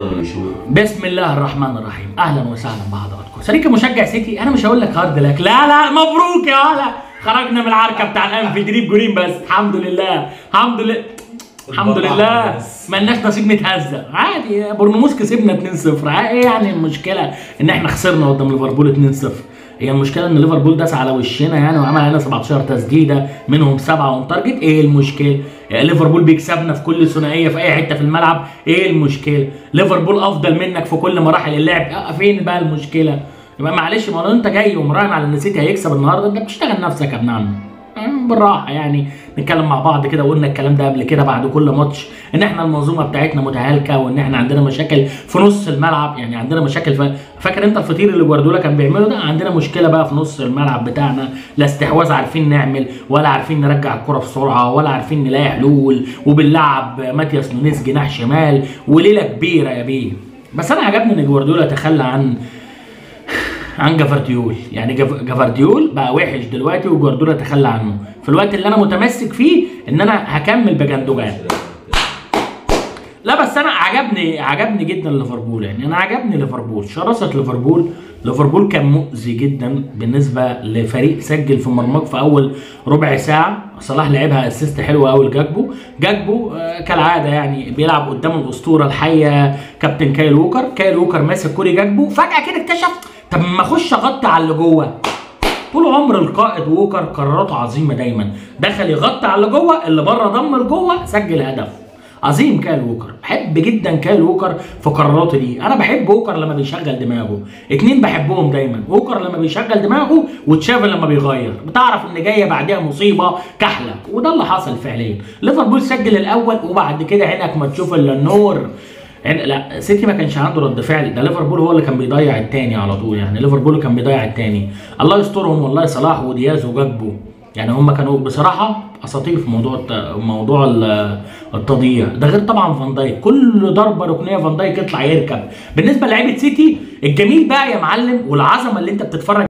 بسم الله الرحمن الرحيم اهلا وسهلا بحضراتكم شريك مشجع سيتي انا مش هقول لك هارد لك لا لا مبروك يا هلا خرجنا من العركه بتاع الانف جريب جولين بس الحمد لله الحمد لله الحمد لله مالناش نصيب نتهزق عادي بورنموث كسبنا 2-0 ايه يعني المشكله ان احنا خسرنا قدام ليفربول 2-0 هي المشكله ان ليفربول داس على وشنا يعني وعمل علينا 17 تسديده منهم سبعه اون تارجت ايه المشكله؟ يعني ليفربول بيكسبنا في كل ثنائيه في اي حته في الملعب ايه المشكله؟ ليفربول افضل منك في كل مراحل اللعب آه فين بقى المشكله؟ يبقى معلش ما لو انت جاي ومراهن على ان سيتي هيكسب النهارده انت بتشتغل نفسك يا ابن عم آه، بالراحه يعني نتكلم مع بعض كده وقلنا الكلام ده قبل كده بعد كل ماتش ان احنا المنظومه بتاعتنا متهالكه وان احنا عندنا مشاكل في نص الملعب يعني عندنا مشاكل في فاكر انت الفطير اللي جوارديولا كان بيعمله ده عندنا مشكله بقى في نص الملعب بتاعنا لا استحواذ عارفين نعمل ولا عارفين نرجع الكره بسرعه ولا عارفين نلاقي حلول وبنلعب ماتياس نونيز جناح شمال وليله كبيره يا بيه بس انا عجبني ان جوارديولا تخلى عن عن جافارديول يعني جاف- جافارديول بقى وحش دلوقتي وجوارديولا تخلى عنه في الوقت اللي انا متمسك فيه ان انا هكمل بجندوجان لا بس انا عجبني عجبني جدا ليفربول يعني انا عجبني ليفربول شراسه ليفربول ليفربول كان مؤذي جدا بالنسبه لفريق سجل في مرماك في اول ربع ساعه صلاح لعبها اسيست حلو قوي لجاكبو جاكبو آه، كالعاده يعني بيلعب قدام الاسطوره الحيه كابتن كايل ووكر كايل ووكر ماسك كوري جاكبو فجاه كده اكتشف طب ما اخش اغطي على اللي جوه طول عمر القائد ووكر قراراته عظيمه دايما دخل يغطي على اللي جوه اللي بره ضم لجوه سجل هدف عظيم كايل ووكر بحب جدا كايل ووكر في قراراته دي انا بحب ووكر لما بيشغل دماغه اتنين بحبهم دايما ووكر لما بيشغل دماغه وتشافي لما بيغير بتعرف ان جايه بعدها مصيبه كحله وده اللي حصل فعليا ليفربول سجل الاول وبعد كده عينك ما تشوف الا النور يعني لا سيتي ما كانش عنده رد فعل ده ليفربول هو اللي كان بيضيع التاني على طول يعني ليفربول كان بيضيع التاني الله يسترهم والله صلاح ودياز وجاكبو يعني هم كانوا بصراحه اساطير في موضوع الت... موضوع ال- التضييع ده غير طبعا فان دايك كل ضربه ركنيه فان دايك يطلع يركب بالنسبه لعيبه سيتي الجميل بقى يا معلم والعظمه اللي انت بتتفرج